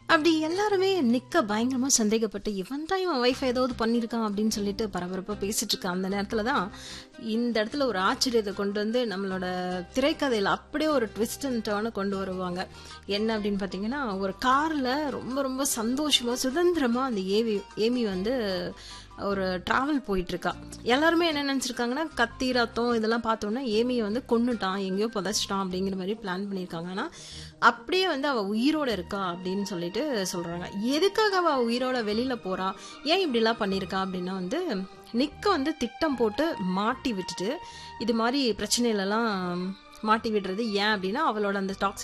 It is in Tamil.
அப்படி எல்லாருமே நிக்க பயங்கரமா சந்தேகப்பட்டு இவன் தான் இவன் ஒய்ஃப் ஏதாவது பண்ணியிருக்கான் அப்படின்னு சொல்லிட்டு பரபரப்பா பேசிட்டு இருக்கான் அந்த நேரத்துல தான் இந்த இடத்துல ஒரு ஆச்சரியத்தை கொண்டு வந்து நம்மளோட திரைக்கதையில அப்படியே ஒரு ட்விஸ்ட் அண்ட் டேர்னை கொண்டு வருவாங்க என்ன அப்படின்னு பாத்தீங்கன்னா ஒரு கார்ல ரொம்ப ரொம்ப சந்தோஷமா சுதந்திரமா அந்த ஏவி ஏமி வந்து ஒரு டிராவல் போயிட்டு இருக்கா எல்லாருமே என்ன நினைச்சிருக்காங்கன்னா கத்தி ரத்தம் இதெல்லாம் பார்த்தோன்னா ஏமியை வந்து கொன்னுட்டான் எங்கேயோ புதைச்சிட்டான் அப்படிங்கிற மாதிரி பிளான் பண்ணியிருக்காங்க ஆனா அப்படியே வந்து அவ உயிரோட இருக்கா அப்படின்னு சொல்லிட்டு சொல்றாங்க எதுக்காக அவ உயிரோட வெளியில போறா ஏன் இப்படிலாம் பண்ணியிருக்கா அப்படின்னா வந்து நிக்க வந்து திட்டம் போட்டு மாட்டி விட்டுட்டு இது மாதிரி பிரச்சனையிலலாம் மாட்டி விடுறது ஏன் அப்படின்னா அவளோட அந்த டாக்ஸிக்